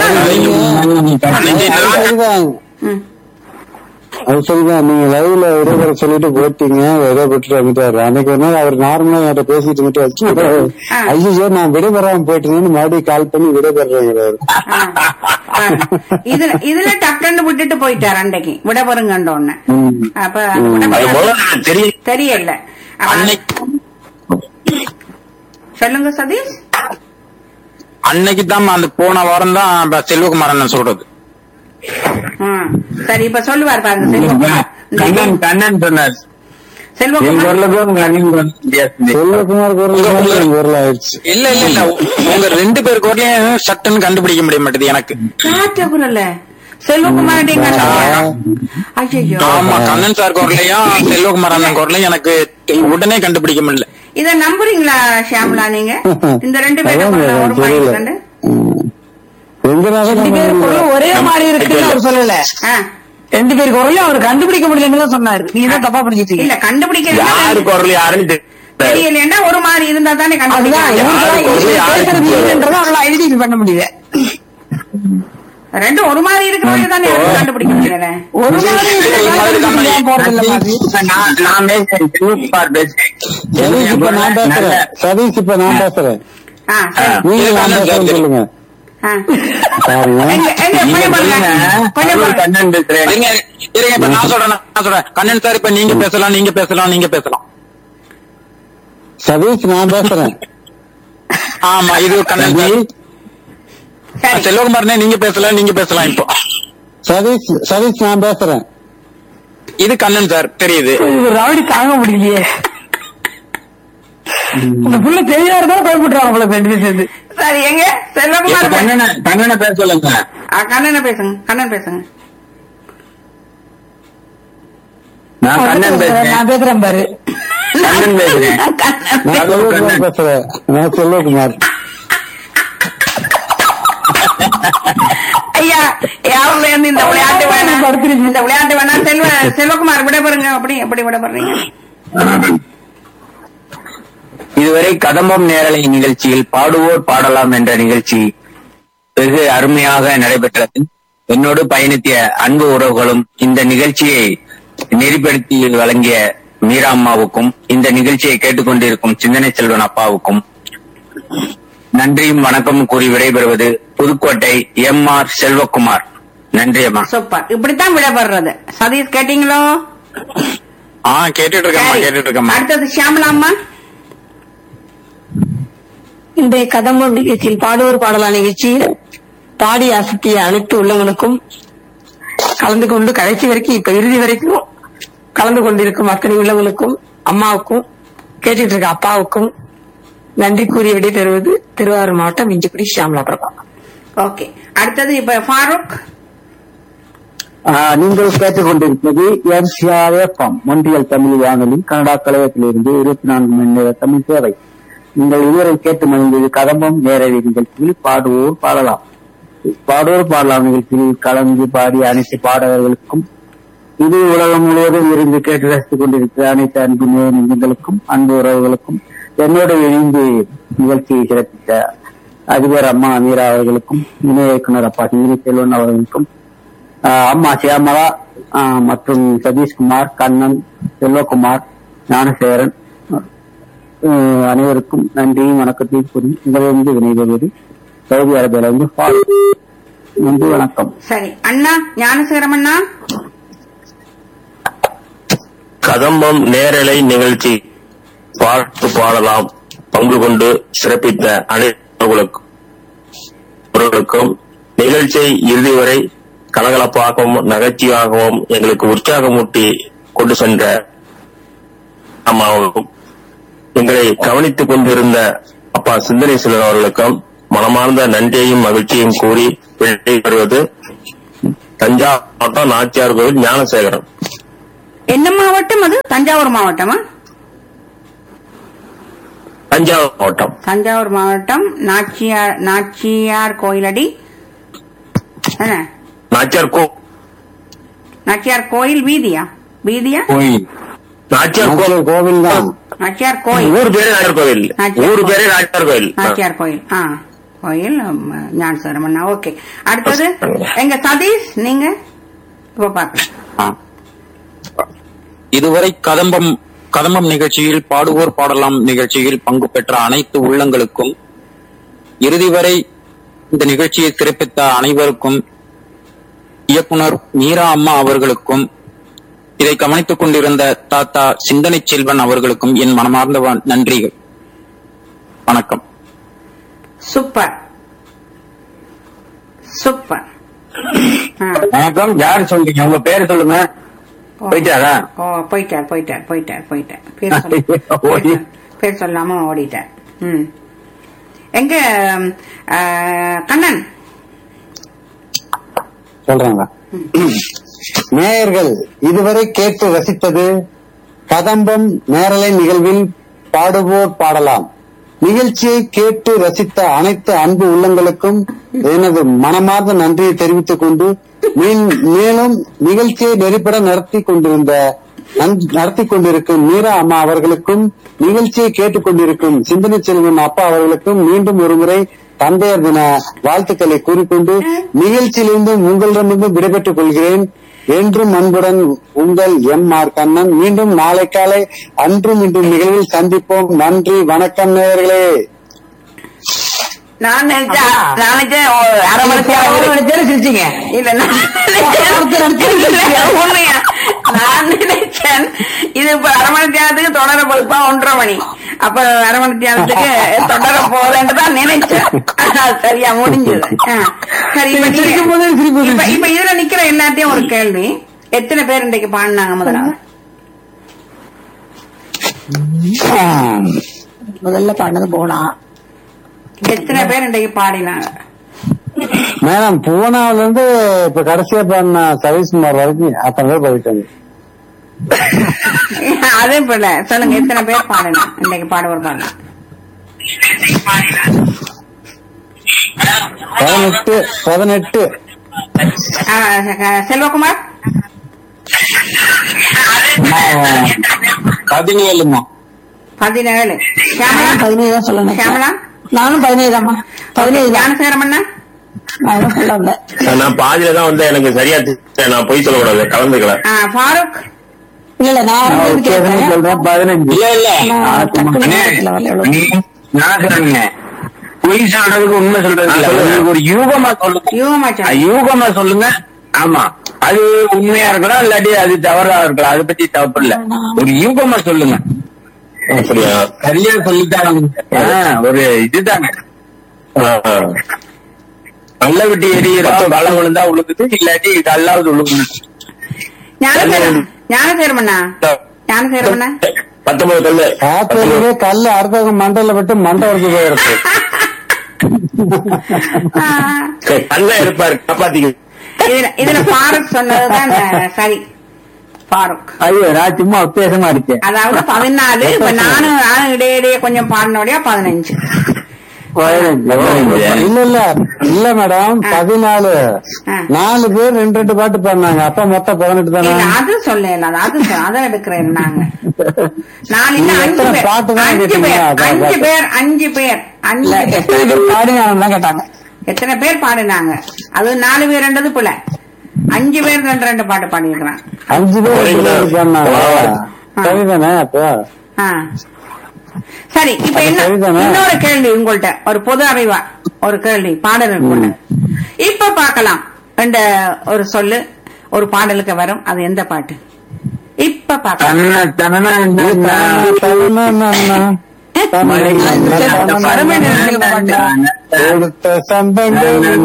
சரிதான்
ம்.
அது சரிதான் நீங்க லைவ்ல விடைபெற சொல்லிட்டு போட்டீங்க ஏதோ விட்டுட்டு வந்துட்டாரு அன்னைக்கு ஒரு நாள் அவர் நார்மலா என்கிட்ட பேசிட்டு மட்டும் வச்சு
ஆ.
ஐயோ நான் விடைபெறாம போயிட்டேன்னு மறுபடியும் கால் பண்ணி விடைபெறேங்கிறாரு
ஆ. பாருங்க. இதுல இதுல டக்குன்னு விட்டுட்டு போயிட்டார் அன்றைக்கு விடப்படுங்கன்ற ஒண்ணு
ம்.
அப்ப அந்த
அது
விடப்படுறது
முதல்ல தெரியும்
தெரியல ஆ,
அன்னைக்கு
சொல்லுங்க சதீஷ்
அன்னைக்கு தான் அந்த போன வாரம் தான் செல்வகுமார் அண்ணன் சொல்றது
ஆ. சரி இப்ப சொல்லுவார் பாருங்க செல்வகுமார்
கண்ணன் கண்ணன் சொன்னார் என்
செல்வகுமார்
குரலுக்கும் கண்ணன் குரல் வித்தியாசம் தெரியும்.
செல்வகுமார் குரல் என் குரல் ஆயிடுச்சு
இல்ல இல்ல இல்ல உங்க ரெண்டு பேர் குரலையும் சட்டுன்னு கண்டுபிடிக்க முடிய மாட்டேது எனக்கு
காற்று குரல்ல செல்வகுமார் ஐயோ
ஆமா கண்ணன் சார் குரலையும் செல்வகுமார் அண்ணன் குரலையும் எனக்கு உடனே கண்டுபிடிக்க முடியல
இத நம்புறீங்களா ஷியாம்லா நீங்க இந்த ரெண்டு பேரும்
அதான்
குரல்ல ஒரு மாதிரி
தெரியல
இருக்குன்னு?
ம். எங்கனால
ரெண்டு பேர்
நம்ம
குரலும் ஒரே மாதிரி இருக்குன்னு அவர் சொல்லல
ஆ.
ரெண்டு பேர் குரலையும் அவர் கண்டுபிடிக்க முடியலன்னு தான் சொன்னாரு நீங்க தான் தப்பா
இல்ல
புரிஞ்சுட்டீங்க
கண்டுபிடிக்க
யாரு குரல் யாருன்னு தெரியல.
தெரியலன்னா ஒரு மாதிரி இருந்தா தானே
அதுதான்
கண்டுபிடிக்க
இவங்க
யாரு குரல்
பேசுறது
யாரு
இல்லைன்றதை அவங்களால ஐடென்டிஃபை பண்ண முடியல
ரெண்டும் ஒரு மாதிரி இருக்கிறவங்க தானே எனக்கு கண்டுபிடிக்க முடியல
ஒரு மாதிரி இருக்கிறது போறது இல்ல மாதிரி
இப்ப நான் நான் பேசுறேன் சிவகுமார் பேசுறேன்
சதீஷ் இப்ப நான் பேசுறேன் சதீஷ் இப்ப நான் பேசுறேன்
ஆ, சரி.
நீங்க நான் பேசுறேன் சொல்லுங்க
ஆ.
பாருங்க
எங்க எங்க
நீங்க
கொஞ்சம் பாருங்க
சொல்லுங்க.
கொஞ்சம்
அவர்
பாருங்க
கண்ணன் பேசுறேன்
இருங்க இருங்க இப்ப நான் சொல்றேன் நான் சொல்றேன் கண்ணன் சார் இப்ப நீங்க பேசலாம் நீங்க பேசலாம் நீங்க பேசலாம்
சதீஷ் நான் பேசுறேன்
ஆமா இது கண்ணன் சார்
சரி
செல்வகுமார்னே நீங்க பேசலாம் நீங்க பேசலாம் இப்போ
சதீஷ் சதீஷ் நான் பேசுறேன்
இது கண்ணன் சார் தெரியுது
இது ரவுடி தாங்க முடியலையே இந்த புள்ள தெரியாததா பயப்படுறாங்க போல ரெண்டு பேர் சேர்ந்து
சரி எங்க செல்வகுமார் பே-
கண்ணனை கண்ணனை பேச சொல்லுங்க
ஆ, கண்ணனை பேசுங்க கண்ணன் பேசுங்க
நான் கண்ணன் பேசுறேன்
நான் பேசுறேன் பாரு
கண்ணன் பேசுறேன்
கண்ணன்
நான் செல்வகுமார் பேசுறேன் நான் செல்வகுமார்
ஐயா யாருல இருந்து இந்த விளையாட்டு வேணாம் இந்த விளையாட்டு வேணாம் செல்வ செல்வகுமார் விட பாருங்க அப்படி எப்படி விட பாருங்க
இதுவரை கதம்பம் நேரலை நிகழ்ச்சியில் பாடுவோர் பாடலாம் என்ற நிகழ்ச்சி வெகு அருமையாக நடைபெற்றது என்னோடு பயணித்திய அன்பு உறவுகளும் இந்த நிகழ்ச்சியை நெறிப்படுத்தி வழங்கிய மீரா அம்மாவுக்கும் இந்த நிகழ்ச்சியை கேட்டுக்கொண்டிருக்கும் சிந்தனை செல்வன் அப்பாவுக்கும் நன்றியும் வணக்கம் கூறி விடைபெறுவது புதுக்கோட்டை எம் ஆர் செல்வகுமார் நன்றி அம்மா
சூப்பர் இப்படித்தான் விடப்படுறது சதீஷ் கேட்டீங்களோ
ஆ கேட்டுட்டு இருக்கேம்மா
சரி.
கேட்டுட்டு இருக்கேம்மா
அடுத்தது ஷியாமலா அம்மா
இன்றைய கதம்பம் நிகழ்ச்சியில் பாடுவோர் பாடலாம் நிகழ்ச்சியில் பாடி அசத்திய அனைத்து உள்ளவங்களுக்கும் கலந்து கொண்டு கடைசி வரைக்கும் இப்ப இறுதி வரைக்கும் கலந்து கொண்டிருக்கும் அத்தனை உள்ளவங்களுக்கும் அம்மாவுக்கும் கேட்டுட்டு இருக்க அப்பாவுக்கும் நன்றி கூறி விடைபெறுவது திருவாரூர் மாவட்டம் இஞ்சிக்குடி ஷியாமலா பிரபா
ஓகே அடுத்தது இப்ப ஃபாரூக்
ஆஹ் நீங்கள் கேட்டுக்கொண்டிருப்பது எம்சிஆர்எஃப்எம் ஒன்றியல் தமிழ் வானொலி கனடா கழகத்திலிருந்து இருபத்தி நான்கு மணி நேர தமிழ் சேவை நீங்கள் இதுவரை கேட்டு மகிழ்ந்தது கதம்பம் நேரடி நிகழ்ச்சியில் பாடுவோர் பாடலாம் பாடுவோர் பாடலாம் நிகழ்ச்சியில் கலந்து பாடிய அனைத்து பாடகர்களுக்கும் இது உலகம் முழுவதும் இருந்து கேட்டு ரசித்துக் கொண்டிருக்கிற அனைத்து அன்பு நெஞ்சங்களுக்கும் அன்பு உறவுகளுக்கும் என்னோடு இணைந்து நிகழ்ச்சியை சிறப்பித்த அதிபர் அம்மா மீரா அவர்களுக்கும் இணை இயக்குனர் அப்பா சிங்கிரி செல்வன் அவர்களுக்கும் ஆஹ் அம்மா சியாமலா ஆஹ் மற்றும் சதீஷ்குமார் கண்ணன் செல்வகுமார் ஞானசேகரன் ஆஹ் அனைவருக்கும் நன்றியும் வணக்கத்தையும் கூறி உங்களிலிருந்து வினைபெறுவது சவுதி அரேபியாவிலிருந்து ஃபாரூக். நன்றி வணக்கம்
சரி அண்ணா ஞானசேகரம் அண்ணா
கதம்பம் நேரலை நிகழ்ச்சி பாட்டு பாடலாம் பங்கு கொண்டு சிறப்பித்த அனைவர்களுக்கும் அவர்களுக்கும் நிகழ்ச்சியை இறுதி வரை கலகலப்பாகவும் நகைச்சுவாகவும் எங்களுக்கு உற்சாகமூட்டி கொண்டு சென்ற அம்மாவுக்கும் எங்களை கவனித்துக் கொண்டிருந்த அப்பா சிந்தனை செல்வன் அவர்களுக்கும் மனமார்ந்த நன்றியையும் மகிழ்ச்சியையும் கூறி வருவது தஞ்சாவூர் மாவட்டம் நாச்சியார் கோவில் ஞானசேகரன்
என்ன மாவட்டம் அது தஞ்சாவூர் மாவட்டமா
தஞ்சாவூர் மாவட்டம்
தஞ்சாவூர் மாவட்டம் நாச்சியார் நாச்சியார் கோயிலடி என்ன
நாச்சியார் கோ
நாச்சியார் கோயில் வீதியா வீதியா
கோயில்
நாச்சியார் கோ
கோவில் தான்
நாச்சியார் கோயில்
ஊர் பேரே நாச்சியார் கோவில்
நாச்சியார்
ஊர்
கோவில்.
பேரே நாச்சியார் கோவில்
நாச்சியார் கோயில் ஆ கோயில் ஞானசரமண்ணா ஓகே அடுத்தது எங்க சதீஷ் நீங்க இப்ப பாக்க
இதுவரை கதம்பம் கதம்பம் நிகழ்ச்சியில் பாடுவோர் பாடலாம் நிகழ்ச்சியில் பங்கு பெற்ற அனைத்து உள்ளங்களுக்கும் இறுதி வரை இந்த நிகழ்ச்சியை சிறப்பித்த அனைவருக்கும் இயக்குனர் மீரா அம்மா அவர்களுக்கும் இதை கவனித்துக் கொண்டிருந்த தாத்தா சிந்தனை செல்வன் அவர்களுக்கும் என் மனமார்ந்த வ- நன்றிகள் வணக்கம்
சூப்பர் சூப்பர் ஆ.
வணக்கம் யார் சொல்றீங்க உங்க பேர் சொல்லுங்க போயிட்டாரா
ஓ போயிட்டார் போயிட்டார் போயிட்டார் போயிட்டார் பேர் சொல்ல
ஓடி.
பேர் சொல்லாம ஓடிட்டார் ம் எங்க ஆ, கண்ணன்
சொல்றாங்க நேயர்கள் இதுவரை கேட்டு ரசித்தது கதம்பம் நேரலை நிகழ்வில் பாடுவோர் பாடலாம் நிகழ்ச்சியை கேட்டு ரசித்த அனைத்து அன்பு உள்ளங்களுக்கும் எனது மனமார்ந்த நன்றியை தெரிவித்துக் கொண்டு மீன்- மேலும் நிகழ்ச்சியை நெறிப்பட நடத்தி கொண்டிருந்த நன்- நடத்தி கொண்டிருக்கும் மீரா அம்மா அவர்களுக்கும் நிகழ்ச்சியை கேட்டுக் கொண்டிருக்கும் சிந்தனை செல்வன் அப்பா அவர்களுக்கும் மீண்டும் ஒருமுறை தந்தையர் தின வாழ்த்துக்களை கூறிக்கொண்டு நிகழ்ச்சியிலிருந்து உங்களிடமிருந்து விடைபெற்றுக் கொள்கிறேன் என்றும் அன்புடன் உங்கள் எம் ஆர் கண்ணன் மீண்டும் நாளை காலை அன்றும் இன்றும் நிகழ்வில் சந்திப்போம் நன்றி வணக்கம் நேயர்களே
நான் நினைச்சேன் நான் நினைச்சேன் ஓ, அரை மணி நேரம்
சிரிச்சீங்க
இல்ல நான் நினைச்சேன் உண்மையா நான் நினைச்சேன் இது இப்ப அரை மணி நேரத்துக்கு தொடர போதுப்பா ஒன்றரை மணி அப்ப அரை மணி நேரத்துக்கு தொடர போதேன்னு தான் நினைச்சேன் ஆனா, சரியா முடிஞ்சது ஆ. சரி இப்ப நீங்க-
சிரிக்கும் போதே சிரிப்பு
இப்ப இப்ப இதுல நிக்கிற எல்லாத்தையும் ஒரு கேள்வி எத்தனை பேர் இன்றைக்கு பாடினாங்க முதலாவது
முதல்ல பாடினது போனா
எத்தனை பேர் இன்றைக்கு பாடினாங்க
மேடம் பூனாவில இருந்து இப்ப கடைசியா பண்ண சதீஷ்குமார் வரைக்கும் அத்தனை பேர் போயிட்டாங்க
அதே போல சொல்லுங்க எத்தனை பேர் பாடினா இன்னைக்கு பாடுவோர் பாடலாம்
பதினெட்டு பதினெட்டு
ஆ, செல்வகுமார்
பதினேழுமா
பதினேழு சியாமலா
பதினேழு தான் சொல்லணும்
சியாமலா
நானும் பதினேழு தாம்மா பதினேழு தான்
ஞானசேகரமண்ணா
நான் எதுவும் சொல்ல வந்தேன்
நான் பாதியில தான் வந்து எனக்கு சரியா தெரியல. நான் பொய் சொல்லக்கூடாது கலந்துக்கல
ஆ, ஃபாரூக்
இல்ல இல்ல நான் வந்து
வித்தியாசமா
கேட்கிறேன்
சொல்றேன் பதினஞ்சு
இல்ல இல்ல
நான் டக்குனு
அண்ணே,
ஞாபகத்துல வரல எவ்வளவு.
நீ- நான் சொல்றேங்க பொய் சொல்றதுக்கு உண்மை சொல்றது இல்ல
ஆ, சொல்லுங்க.
உங்களுக்கு ஒரு யூகமா சொல்லுங்க
யூகமா
ஆ,
சொல்லு.
யூகமா சொல்லுங்க ஆமா அது உண்மையா இருக்கலாம் இல்லாட்டி அது தவறா இருக்கலாம் அதை பத்தி தப்பு இல்ல ஒரு யூகமா சொல்லுங்க
அப்படியா
சரியா சொல்லிட்டாங்க ஆ, ஒரு இதுதாங்க
ஆ, ஆ.
கல்ல விட்டு எரியிறோம் களை விழுந்தா உழுகுது இல்லாட்டி கல்லாவது உழுகணும்
ஞானசேகரம் ஞானசேகரமண்ணா ஞானசேகரமண்ணா
பத்தொன்பது கல்லு
காத்தோலியே கல்லு அடுத்தவங்க மண்டையில விட்டு மண்டை வரைக்கும் போயிருக்கு
ஆ,
சரி, கல்ல இருப்பாரு காப்பாத்திக்க
இதுல இதுல ஃபாரூக் சொன்னதுதான் அஹ், சரி ஃபாரூக்
ஐயோ நான் சும்மா உத்தேசமா இருக்கேன்
அதாவது பதினாலு இப்ப நானும் நானும் இடையிடையே கொஞ்சம் பாடினோடய பதினஞ்சு
இல்ல இல்ல இல்ல மேடம் பதினாலு
ஆ.
நாலு பேர் ரெண்டு ரெண்டு பாட்டு பாடினாங்க அப்ப மொத்தம் பதினெட்டு தானே
இல்ல அது சொல்லல அது சொ- அதை எடுக்கிறேன் நாங்க நாலு இல்ல
நீங்க
அஞ்சு
எத்தனை
பேர்
பாட்டு தான்
அஞ்சு
கேட்டீங்க?
பேர்
அதான்
அஞ்சு
பாட்டு.
பேர் அஞ்சு பேர் அஞ்சு பேர்
எத்தனை பேர் பாடினாங்கன்னு தான் கேட்டாங்க
எத்தனை பேர் பாடினாங்க அது நாலு பேர் ரெண்டது போல அஞ்சு பேர் ரெண்டு ரெண்டு பாட்டு பாடியிருக்கிறான்
அஞ்சு பேர் ரெண்டு பேர் பாடினாங்க
ஆ.
சரிதானே அப்போ
ஆ. சரி இப்ப
அது
என்ன
சரிதானே?
இன்னொரு கேள்வி உங்கள்ட்ட ஒரு பொது அறிவா ஒரு கேள்வி பாடலுக்கு இப்ப பார்க்கலாம் இந்த ஒரு சொல்லு ஒரு பாடலுக்கு வரும் அது எந்த பாட்டு இப்ப பார்க்கலாம்
தன்ன தனன
தனன
மலை
பரமே நினைச்சல பாட்டு.
கொடுத்த சந்தங்கள்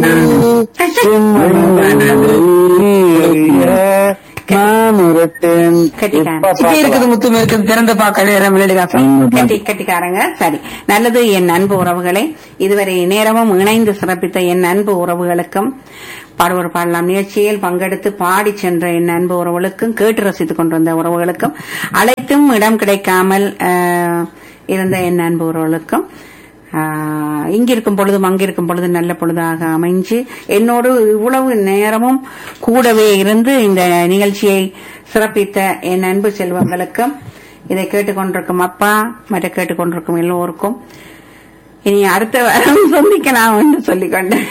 நான் உரைத்தேன்
கட்டிக்காரன்.
இப்ப
இப்படி இருக்குது முத்து மேற்கு திறந்த பாக்கல மெலடிகாசம்
கட்டி கட்டிக்காரங்க சரி நல்லது என் அன்பு உறவுகளே இதுவரை நேரமும் இணைந்து சிறப்பித்த என் அன்பு உறவுகளுக்கும் பாடுவோர் பாடலாம் நிகழ்ச்சியில் பங்கெடுத்து பாடி சென்ற என் அன்பு உறவுகளுக்கும் கேட்டு ரசித்துக் கொண்டிருந்த உறவுகளுக்கும் அழைத்தும் இடம் கிடைக்காமல் ஆஹ், இருந்த என் அன்பு உறவுகளுக்கும் ஆஹ், இங்கிருக்கும் பொழுதும் அங்கிருக்கும் பொழுது நல்ல பொழுதாக அமைஞ்சு என்னோடு இவ்வளவு நேரமும் கூடவே இருந்து இந்த நிகழ்ச்சியை சிறப்பித்த என் அன்பு செல்வங்களுக்கும் இதை கேட்டுக்கொண்டிருக்கும் அப்பா மற்ற கேட்டுக்கொண்டிருக்கும் எல்லோருக்கும் இனி அடுத்த வாரம் சந்திக்கலாம் என்று சொல்லிக்கொண்டேன்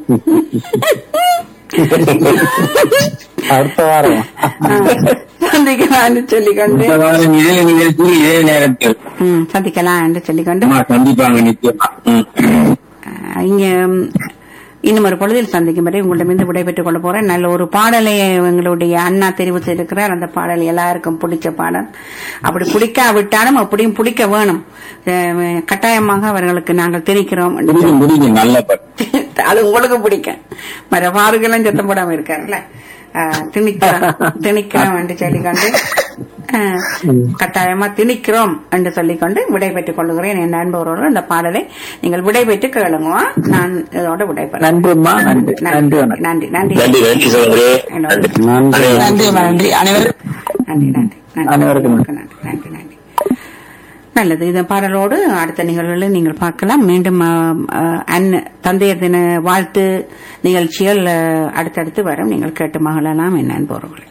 அடுத்த வாரம்
சந்திக்கலாம் என்று சொல்லிக்கொண்டு
இந்த வாரம் இதே நிகழ்ச்சி இதே நேரத்தில்
ம், சந்திக்கலாம் என்று சொல்லிக்கொண்டு
ஆமா, சந்திப்பாங்க நிச்சயமா ம்.
அஹ், இங்க ம், இன்னும் ஒரு பொழுதில் சந்திக்கும் வரை உங்களிடமிருந்து விடைபெற்றுக் கொள்ள போறேன் நல்ல ஒரு பாடலை எங்களுடைய அண்ணா தெரிவு செய்திருக்கிறார் அந்த பாடல் எல்லாருக்கும் பிடிச்ச பாடல் அப்படி பிடிக்காவிட்டாலும் அப்படியும் பிடிக்க வேணும் அஹ், கட்டாயமாக அவர்களுக்கு நாங்கள் திணிக்கிறோம் என்று
பிடிக்கும் பிடிக்கும் நல்ல பாட்டு
அது உங்களுக்கு பிடிக்கும் மற்ற பாருக்கெல்லாம் சத்தம் போடாம இருக்காருல்ல அஹ், திணிக்கிறோம் திணிக்கிறோம் என்று சொல்லிக்கொண்டு அஹ், கட்டாயமா திணிக்கிறோம் என்று சொல்லிக்கொண்டு விடைபெற்றுக் கொள்கிறேன் என் நண்பர்களோடு இந்த பாடலை நீங்கள் விடைபெற்று கேளுங்க நான் இதோட விடைபெறேன்
நன்றிம்மா நன்றி நன்றி வணக்கம்
நன்றி நன்றி
நன்றி நன்றி சகோதரே
நன்றி.
நன்றி
நன்றி நன்றி அனைவரும்
நன்றி நன்றி நன்றி
அனைவருக்கும்
நன்றி நன்றி நன்றி நல்லது இந்த பாடலோடு அடுத்த நிகழ்வுகளை நீங்கள் பார்க்கலாம் மீண்டும் ஆம், அஹ், அன்ன தந்தையர் தின வாழ்த்து நிகழ்ச்சிகள் அஹ், அடுத்தடுத்து வரும் நீங்கள் கேட்டு மகளலாம் என்ன அன்பவர்களே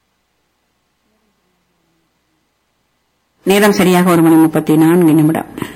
நேரம் சரியாக ஒரு மணி முப்பத்தி நான்கு நிமிடம்